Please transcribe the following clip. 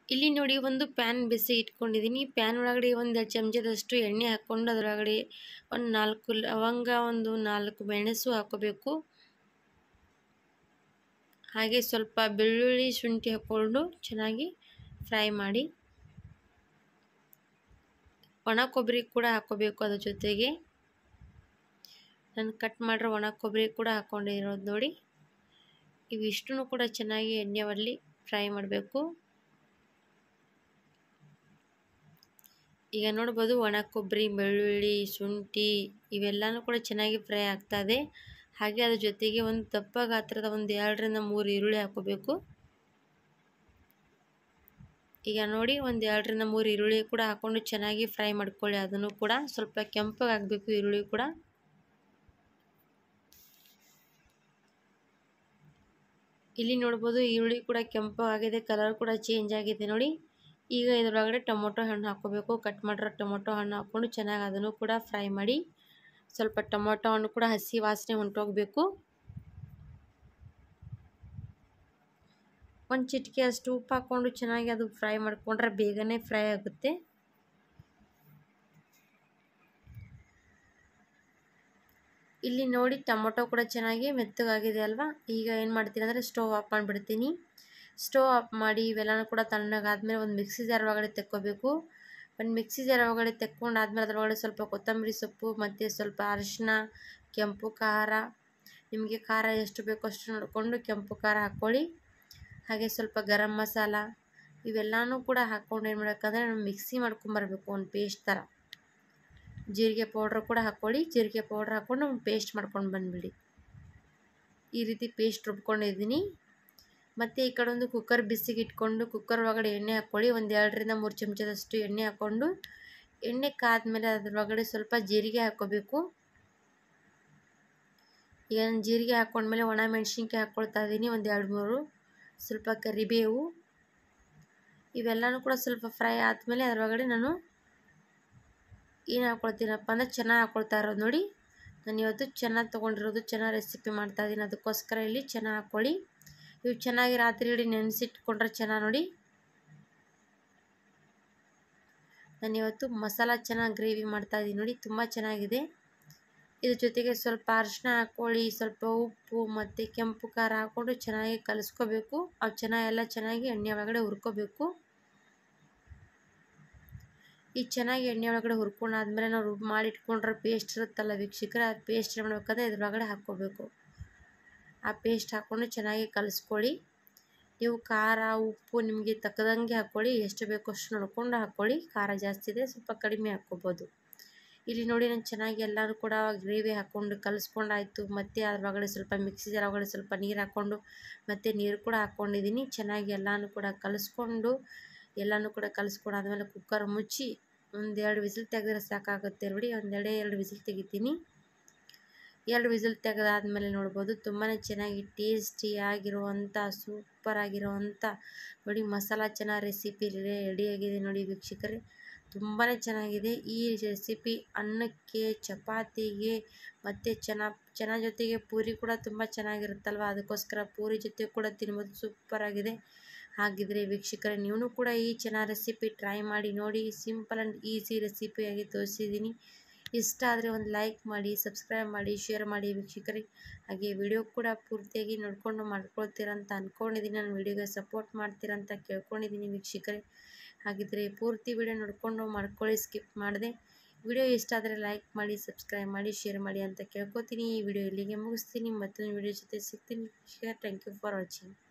ಇಲ್ಲಿ ನೋಡಿ ಒಂದು ಪ್ಯಾನ್ ಬಿಸಿ ಇಟ್ಕೊಂಡಿದ್ದೀನಿ ಪ್ಯಾನ್ ಒಳಗಡೆ ಒಂದು ಚಮಚದಷ್ಟು ಎಣ್ಣೆ ಹಾಕ್ಕೊಂಡು ಅದರೊಳಗಡೆ ಒಂದು ನಾಲ್ಕು ಲವಂಗ ಒಂದು ನಾಲ್ಕು ಮೆಣಸು ಹಾಕೋಬೇಕು ಹಾಗೆ ಸ್ವಲ್ಪ ಬೆಳ್ಳುಳ್ಳಿ ಶುಂಠಿ ಹಾಕ್ಕೊಂಡು ಚೆನ್ನಾಗಿ ಫ್ರೈ ಮಾಡಿ ಒಣ ಕೊಬ್ಬರಿ ಕೂಡ ಹಾಕೋಬೇಕು ಅದ್ರ ಜೊತೆಗೆ ನಾನು ಕಟ್ ಮಾಡಿರೋ ಒಣ ಕೊಬ್ಬರಿ ಕೂಡ ಹಾಕ್ಕೊಂಡಿರೋದು ನೋಡಿ ಇವಿಷ್ಟೂ ಕೂಡ ಚೆನ್ನಾಗಿ ಎಣ್ಣೆಯಲ್ಲಿ ಫ್ರೈ ಮಾಡಬೇಕು ಈಗ ನೋಡ್ಬೋದು ಒಣ ಕೊಬ್ಬರಿ ಬೆಳ್ಳುಳ್ಳಿ ಶುಂಠಿ ಇವೆಲ್ಲನೂ ಕೂಡ ಚೆನ್ನಾಗಿ ಫ್ರೈ ಆಗ್ತಾಯಿದೆ ಹಾಗೆ ಅದ್ರ ಜೊತೆಗೆ ಒಂದು ದಪ್ಪ ಗಾತ್ರದ ಒಂದು ಎರಡರಿಂದ ಮೂರು ಈರುಳ್ಳಿ ಹಾಕೋಬೇಕು ಈಗ ನೋಡಿ ಒಂದು ಎರಡರಿಂದ ಮೂರು ಈರುಳ್ಳಿ ಕೂಡ ಹಾಕ್ಕೊಂಡು ಚೆನ್ನಾಗಿ ಫ್ರೈ ಮಾಡ್ಕೊಳ್ಳಿ ಅದನ್ನು ಕೂಡ ಸ್ವಲ್ಪ ಕೆಂಪಗಾಗಬೇಕು ಈರುಳ್ಳಿ ಕೂಡ ಇಲ್ಲಿ ನೋಡ್ಬೋದು ಈರುಳ್ಳಿ ಕೂಡ ಕೆಂಪಗಾಗಿದೆ ಕಲರ್ ಕೂಡ ಚೇಂಜ್ ಆಗಿದೆ ನೋಡಿ ಈಗ ಇದರೊಳಗಡೆ ಟೊಮೊಟೊ ಹಣ್ಣು ಹಾಕ್ಕೋಬೇಕು ಕಟ್ ಮಾಡಿರೋ ಟೊಮೊಟೊ ಹಣ್ಣು ಹಾಕ್ಕೊಂಡು ಚೆನ್ನಾಗಿ ಅದನ್ನು ಕೂಡ ಫ್ರೈ ಮಾಡಿ ಸ್ವಲ್ಪ ಟೊಮೊಟೊ ಹಣ್ಣು ಕೂಡ ಹಸಿ ವಾಸನೆ ಹೊಂಟೋಗಬೇಕು ಒಂದು ಚಿಟಿಕೆ ಅಷ್ಟು ಉಪ್ಪು ಹಾಕ್ಕೊಂಡು ಚೆನ್ನಾಗಿ ಅದು ಫ್ರೈ ಮಾಡಿಕೊಂಡ್ರೆ ಬೇಗನೆ ಫ್ರೈ ಆಗುತ್ತೆ ಇಲ್ಲಿ ನೋಡಿ ಟೊಮೊಟೊ ಕೂಡ ಚೆನ್ನಾಗಿ ಮೆತ್ತಗಾಗಿದೆ ಅಲ್ವಾ ಈಗ ಏನು ಮಾಡ್ತೀನಿ ಅಂದರೆ ಸ್ಟವ್ ಆಫ್ ಮಾಡಿಬಿಡ್ತೀನಿ ಸ್ಟವ್ ಆಫ್ ಮಾಡಿ ಇವೆಲ್ಲನೂ ಕೂಡ ತಣ್ಣಗಾದ್ಮೇಲೆ ಒಂದು ಮಿಕ್ಸಿ ಜಾರ್ ಒಳಗಡೆ ತೆಕ್ಕೋಬೇಕು ಒಂದು ಮಿಕ್ಸಿ ಜಾರ್ ಒಳಗಡೆ ತೆಕ್ಕೊಂಡಾದ್ಮೇಲೆ ಅದರೊಳಗಡೆ ಸ್ವಲ್ಪ ಕೊತ್ತಂಬರಿ ಸೊಪ್ಪು ಮತ್ತು ಸ್ವಲ್ಪ ಅರಿಶಿನ ಕೆಂಪು ಖಾರ ನಿಮಗೆ ಖಾರ ಎಷ್ಟು ಬೇಕೋ ಅಷ್ಟು ನೋಡಿಕೊಂಡು ಕೆಂಪು ಖಾರ ಹಾಕ್ಕೊಳ್ಳಿ ಹಾಗೆ ಸ್ವಲ್ಪ ಗರಂ ಮಸಾಲ ಇವೆಲ್ಲನೂ ಕೂಡ ಹಾಕ್ಕೊಂಡು ಏನು ಮಾಡಬೇಕಂದ್ರೆ ನಾವು ಮಿಕ್ಸಿ ಮಾಡ್ಕೊಂಬರ್ಬೇಕು ಒಂದು ಪೇಸ್ಟ್ ಥರ ಜೀರಿಗೆ ಪೌಡ್ರ್ ಕೂಡ ಹಾಕ್ಕೊಳ್ಳಿ ಜೀರಿಗೆ ಪೌಡ್ರ್ ಹಾಕ್ಕೊಂಡು ಒಂದು ಪೇಸ್ಟ್ ಮಾಡ್ಕೊಂಡು ಬಂದುಬಿಡಿ ಈ ರೀತಿ ಪೇಸ್ಟ್ ರುಬ್ಕೊಂಡಿದ್ದೀನಿ ಮತ್ತು ಈ ಕಡೆ ಒಂದು ಕುಕ್ಕರ್ ಬಿಸಿಗೆ ಇಟ್ಕೊಂಡು ಕುಕ್ಕರ್ ಒಳಗಡೆ ಎಣ್ಣೆ ಹಾಕ್ಕೊಳ್ಳಿ ಒಂದು ಎರಡರಿಂದ ಮೂರು ಚಮಚದಷ್ಟು ಎಣ್ಣೆ ಹಾಕ್ಕೊಂಡು ಎಣ್ಣೆ ಕಾದ್ಮೇಲೆ ಅದ್ರೊಳಗಡೆ ಸ್ವಲ್ಪ ಜೀರಿಗೆ ಹಾಕ್ಕೋಬೇಕು ಈಗ ನಾನು ಜೀರಿಗೆ ಹಾಕ್ಕೊಂಡ್ಮೇಲೆ ಒಣ ಮೆಣಸಿನ್ಕಾಯಿ ಹಾಕ್ಕೊಳ್ತಾ ಇದ್ದೀನಿ ಒಂದು ಎರಡು ಮೂರು ಸ್ವಲ್ಪ ಕರಿಬೇವು ಇವೆಲ್ಲನೂ ಕೂಡ ಸ್ವಲ್ಪ ಫ್ರೈ ಆದಮೇಲೆ ಅದರೊಳಗಡೆ ನಾನು ಏನು ಹಾಕ್ಕೊಳ್ತೀನಪ್ಪ ಅಂದರೆ ಚೆನ್ನಾಗಿ ಹಾಕ್ಕೊಳ್ತಾ ಇರೋದು ನೋಡಿ ನಾನು ಇವತ್ತು ಚೆನ್ನಾಗಿ ತೊಗೊಂಡಿರೋದು ಚೆನ್ನಾಗಿ ರೆಸಿಪಿ ಮಾಡ್ತಾಯಿದ್ದೀನಿ ಅದಕ್ಕೋಸ್ಕರ ಇಲ್ಲಿ ಚೆನ್ನಾಗಿ ಹಾಕ್ಕೊಳ್ಳಿ ಇವು ಚೆನ್ನಾಗಿ ರಾತ್ರಿ ಇಡೀ ನೆನೆಸಿಟ್ಕೊಂಡ್ರೆ ಚೆನ್ನಾಗಿ ನೋಡಿ ನಾನು ಇವತ್ತು ಮಸಾಲ ಚೆನ್ನಾಗಿ ಗ್ರೇವಿ ಮಾಡ್ತಾಯಿದ್ದೀನಿ ನೋಡಿ ತುಂಬ ಚೆನ್ನಾಗಿದೆ ಇದ್ರ ಜೊತೆಗೆ ಸ್ವಲ್ಪ ಅರಿಶಿನ ಹಾಕ್ಕೊಳ್ಳಿ ಸ್ವಲ್ಪ ಉಪ್ಪು ಮತ್ತು ಕೆಂಪು ಖಾರ ಹಾಕ್ಕೊಂಡು ಚೆನ್ನಾಗಿ ಕಲಿಸ್ಕೋಬೇಕು ಅವು ಚೆನ್ನಾಗಿ ಎಲ್ಲ ಚೆನ್ನಾಗಿ ಎಣ್ಣೆ ಒಳಗಡೆ ಹುರ್ಕೋಬೇಕು ಈ ಚೆನ್ನಾಗಿ ಎಣ್ಣೆ ಒಳಗಡೆ ಹುರ್ಕೊಂಡಾದ್ಮೇಲೆ ನಾವು ರುಬ್ಬಿ ಮಾಡಿಟ್ಕೊಂಡ್ರೆ ಪೇಸ್ಟ್ ಇರುತ್ತಲ್ಲ ವೀಕ್ಷಕರ ಆ ಪೇಸ್ಟ್ ಏನು ಮಾಡ್ಬೇಕಾದ್ರೆ ಇದ್ರೊಳಗಡೆ ಹಾಕ್ಕೋಬೇಕು ಆ ಪೇಸ್ಟ್ ಹಾಕ್ಕೊಂಡು ಚೆನ್ನಾಗಿ ಕಲಿಸ್ಕೊಳ್ಳಿ ನೀವು ಖಾರ ಉಪ್ಪು ನಿಮಗೆ ತಕ್ಕದಂಗೆ ಹಾಕ್ಕೊಳ್ಳಿ ಎಷ್ಟು ಬೇಕೋ ಅಷ್ಟು ನೋಡ್ಕೊಂಡು ಹಾಕ್ಕೊಳ್ಳಿ ಖಾರ ಜಾಸ್ತಿ ಇದೆ ಸ್ವಲ್ಪ ಕಡಿಮೆ ಹಾಕ್ಕೋಬೋದು ಇಲ್ಲಿ ನೋಡಿ ನಾನು ಚೆನ್ನಾಗಿ ಎಲ್ಲನೂ ಕೂಡ ಗ್ರೇವಿ ಹಾಕ್ಕೊಂಡು ಕಲಿಸ್ಕೊಂಡಾಯ್ತು ಮತ್ತು ಅದ್ರೊಳಗಡೆ ಸ್ವಲ್ಪ ಮಿಕ್ಸಿ ಜಾರ್ ಒಳಗಡೆ ಸ್ವಲ್ಪ ನೀರು ಹಾಕ್ಕೊಂಡು ಮತ್ತು ನೀರು ಕೂಡ ಹಾಕ್ಕೊಂಡಿದ್ದೀನಿ ಚೆನ್ನಾಗಿ ಎಲ್ಲನೂ ಕೂಡ ಕಲಿಸ್ಕೊಂಡು ಎಲ್ಲನೂ ಕೂಡ ಕಲಿಸ್ಕೊಂಡಾದ್ಮೇಲೆ ಕುಕ್ಕರ್ ಮುಚ್ಚಿ ಒಂದೆರಡು ವಿಸಿಲ್ ತೆಗೆದ್ರೆ ಸಾಕಾಗುತ್ತೆ ನೋಡಿ ಒಂದೆರಡೇ ಎರಡು ವಿಸಿಲ್ ತೆಗಿತೀನಿ ಎರಡು ವಿಸಿಲ್ ತೆಗೆದಾದ್ಮೇಲೆ ನೋಡ್ಬೋದು ತುಂಬಾ ಚೆನ್ನಾಗಿ ಟೇಸ್ಟಿಯಾಗಿರುವಂಥ ಸೂಪರಾಗಿರುವಂಥ ನೋಡಿ ಮಸಾಲ ಚೆನ್ನಾಗಿ ರೆಸಿಪಿ ರೆಡಿಯಾಗಿದೆ ನೋಡಿ ವೀಕ್ಷಕರೇ ತುಂಬಾ ಚೆನ್ನಾಗಿದೆ ಈ ರೆಸಿಪಿ ಅನ್ನಕ್ಕೆ ಚಪಾತಿಗೆ ಮತ್ತು ಚೆನ್ನ ಚೆನ್ನ ಜೊತೆಗೆ ಪೂರಿ ಕೂಡ ತುಂಬ ಚೆನ್ನಾಗಿರುತ್ತಲ್ವ ಅದಕ್ಕೋಸ್ಕರ ಪೂರಿ ಜೊತೆ ಕೂಡ ತಿನ್ಬೋದು ಸೂಪರಾಗಿದೆ ಹಾಗಿದ್ರೆ ವೀಕ್ಷಕರೇ ನೀವು ಕೂಡ ಈ ಚೆನ್ನ ರೆಸಿಪಿ ಟ್ರೈ ಮಾಡಿ ನೋಡಿ ಸಿಂಪಲ್ ಆ್ಯಂಡ್ ಈಸಿ ರೆಸಿಪಿಯಾಗಿ ತೋರಿಸಿದ್ದೀನಿ ಇಷ್ಟ ಆದರೆ ಒಂದು ಲೈಕ್ ಮಾಡಿ ಸಬ್ಸ್ಕ್ರೈಬ್ ಮಾಡಿ ಶೇರ್ ಮಾಡಿ ವೀಕ್ಷಕರೇ ಹಾಗೆ ವಿಡಿಯೋ ಕೂಡ ಪೂರ್ತಿಯಾಗಿ ನೋಡಿಕೊಂಡು ಮಾಡ್ಕೊಳ್ತೀರಂತ ಅಂದ್ಕೊಂಡಿದ್ದೀನಿ ನಾನು ವಿಡಿಯೋಗೆ ಸಪೋರ್ಟ್ ಮಾಡ್ತೀರಂತ ಕೇಳ್ಕೊಂಡಿದ್ದೀನಿ ವೀಕ್ಷಕರೇ ಹಾಗಿದ್ರೆ ಪೂರ್ತಿ ವಿಡಿಯೋ ನೋಡಿಕೊಂಡು ಮಾಡ್ಕೊಳ್ಳಿ ಸ್ಕಿಪ್ ಮಾಡಿದೆ ವಿಡಿಯೋ ಇಷ್ಟ ಆದರೆ ಲೈಕ್ ಮಾಡಿ ಸಬ್ಸ್ಕ್ರೈಬ್ ಮಾಡಿ ಶೇರ್ ಮಾಡಿ ಅಂತ ಕೇಳ್ಕೊತೀನಿ ಈ ವಿಡಿಯೋ ಇಲ್ಲಿಗೆ ಮುಗಿಸ್ತೀನಿ ಮತ್ತೊಂದು ವಿಡಿಯೋ ಜೊತೆ ಸಿಗ್ತೀನಿ ಥ್ಯಾಂಕ್ ಯು ಫಾರ್ ವಾಚಿಂಗ್